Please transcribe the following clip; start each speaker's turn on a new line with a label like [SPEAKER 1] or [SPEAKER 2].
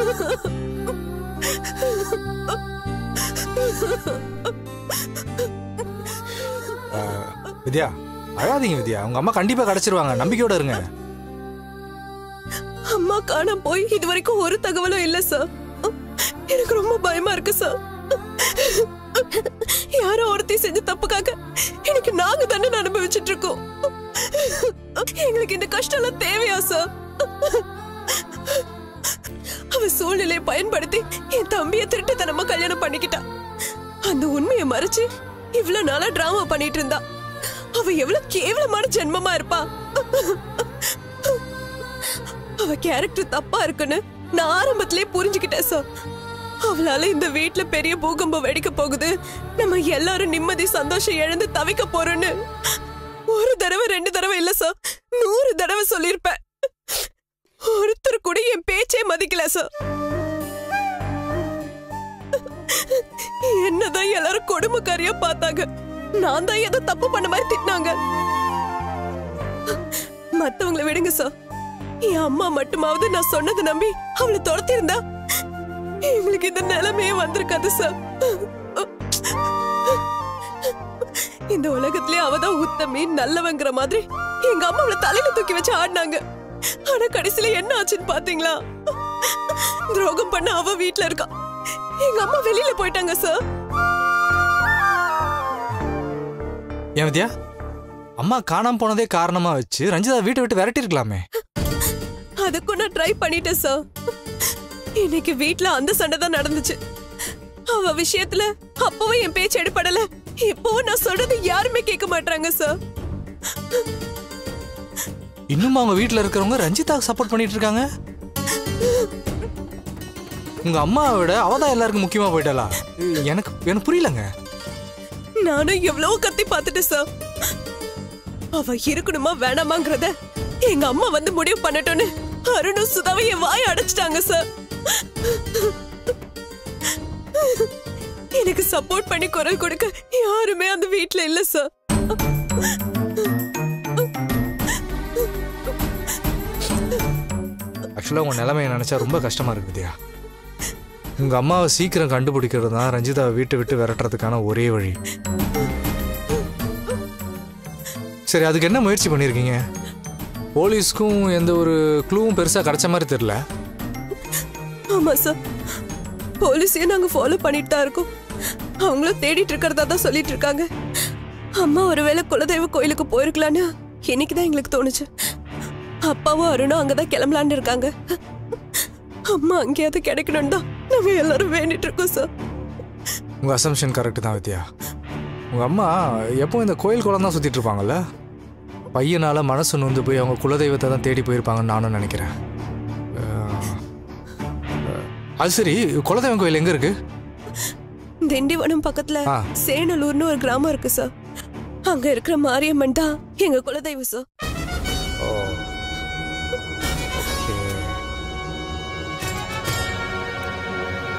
[SPEAKER 1] அஹ், வித்யா அழாதீங்க வித்யா உங்க அம்மா கண்டிப்பா கிடைச்சிருவாங்க நம்பிக்கையோட இருங்க
[SPEAKER 2] அம்மா காணாம போய் இது வரைக்கும் ஒரு தகவலும் இல்ல சார் எனக்கு ரொம்ப பயமா இருக்கு சார் யாரோ ஒருத்தி செஞ்ச தப்புக்காக எனக்கு நாங்க தானே அனுபவிச்சுட்டு இருக்கோம் எங்களுக்கு இந்த கஷ்டம் எல்லாம் தேவையா சார் அவ சூழ்நிலையை பயன்படுத்தி என் தம்பிய திருட்டுத்தனமா கல்யாணம் பண்ணிக்கிட்டா அந்த உண்மையை மறைச்சு இவ்வளவு நாளா டிராமா பண்ணிட்டு இருந்தா அவ எவ்வளவு கேவலமான ஜென்மமா இருப்பா அவ கேரக்டர் தப்பா இருக்குன்னு நான் ஆரம்பத்திலே புரிஞ்சுக்கிட்டேன் சார் அவளால இந்த வீட்ல பெரிய பூகம்பம் வெடிக்க போகுது நம்ம எல்லாரும் நிம்மதி சந்தோஷம் இழந்து தவிக்க போறோம்னு ஒரு தடவை ரெண்டு தடவை இல்ல சார் நூறு தடவை சொல்லியிருப்பேன் ஒருத்தர் கூட என் பேச்சே மதிக்கல சார் என்னதான் எல்லாரும் கொடுமைக்காரியா பார்த்தாங்க நான் தான் ஏதோ தப்பு பண்ண மாதிரி திட்டினாங்க மத்தவங்களை விடுங்க சார் என் அம்மா மட்டுமாவது நான் சொன்னதை நம்பி அவளை துரத்திருந்தா எங்களுக்கு இந்த நிலைமையே வந்திருக்காது சார் இந்த உலகத்திலே அவதான் உத்தமி நல்லவங்கிற மாதிரி எங்க அம்மா அவளை தலையில தூக்கி வச்சு ஆடினாங்க ஆனா கடைசியில என்ன ஆச்சுன்னு பாத்தீங்களா துரோகம் பண்ண அவ வீட்ல இருக்கா எங்க அம்மா வெளியில போயிட்டாங்க சார்
[SPEAKER 1] ஏன் வித்யா அம்மா காணாம போனதே காரணமா வச்சு ரஞ்சிதா வீட்டை விட்டு விரட்டி இருக்கலாமே
[SPEAKER 2] அதுக்கும் நான் ட்ரை பண்ணிட்டேன் சார் இன்னைக்கு வீட்ல அந்த சண்டை தான் நடந்துச்சு அவ விஷயத்துல அப்பவும் என் பேச்சு எடுபடல இப்பவும் நான் சொல்றது யாருமே கேட்க மாட்டாங்க சார்
[SPEAKER 1] இன்னும் அவங்க வீட்ல இருக்கிறவங்க ரஞ்சிதாக்கு சப்போர்ட் பண்ணிட்டு இருக்காங்க உங்க அம்மாவை விட அவதான் எல்லாருக்கும் முக்கியமா போயிட்டாளா எனக்கு எனக்கு புரியலங்க
[SPEAKER 2] நானும் எவ்வளவு கத்தி பார்த்துட்டேன் சார் அவ இருக்கணுமா வேணாமாங்கிறத எங்க அம்மா வந்து முடிவு பண்ணட்டும்னு அருணும் சுதாவை என் வாய் அடைச்சிட்டாங்க சார் எனக்கு சப்போர்ட் பண்ணி குரல் கொடுக்க யாருமே அந்த வீட்ல இல்ல சார்
[SPEAKER 1] ஆக்சுவலா உங்க நிலைமையை நினைச்சா ரொம்ப கஷ்டமா இருக்கு வித்யா உங்க அம்மாவை சீக்கிரம் கண்டுபிடிக்கிறது தான் ரஞ்சிதாவை வீட்டை விட்டு விரட்டுறதுக்கான ஒரே வழி சரி அதுக்கு என்ன முயற்சி பண்ணியிருக்கீங்க போலீஸ்க்கும் எந்த ஒரு க்ளூவும் பெருசா கிடைச்ச மாதிரி தெரியல
[SPEAKER 2] ஆமா சார் போலீஸையும் நாங்க ஃபாலோ பண்ணிட்டு தான் இருக்கோம் அவங்களும் தேடிட்டு இருக்கிறதா தான் சொல்லிட்டு இருக்காங்க அம்மா ஒருவேளை குலதெய்வ கோயிலுக்கு போயிருக்கலான்னு இன்னைக்கு தான் எங்களுக்கு தோணுச்சு அப்பாவும் அருணும் அங்கதான் கிளம்பலான்னு இருக்காங்க அம்மா அங்கேயாவது கிடைக்கணும் தான் நாங்க எல்லாரும் வேண்டிட்டு இருக்கோம் சார்
[SPEAKER 1] உங்க அசம்ஷன் கரெக்ட் தான் வித்யா உங்க அம்மா எப்போ இந்த கோயில் குளம் தான் சுத்திட்டு இருப்பாங்கல்ல பையனால மனசு நொந்து போய் அவங்க குலதெய்வத்தை தான் தேடி போயிருப்பாங்கன்னு நானும் நினைக்கிறேன் அஹ், அஹ், அது சரி குலதெய்வம் கோயில் எங்க இருக்கு
[SPEAKER 2] திண்டிவனம் பக்கத்துல
[SPEAKER 1] ஆ.
[SPEAKER 2] சேனலூர்னு ஒரு கிராமம் இருக்கு சார் அங்க இருக்கிற மாரியம்மன் தான் எங்க குலதெய்வம் சார்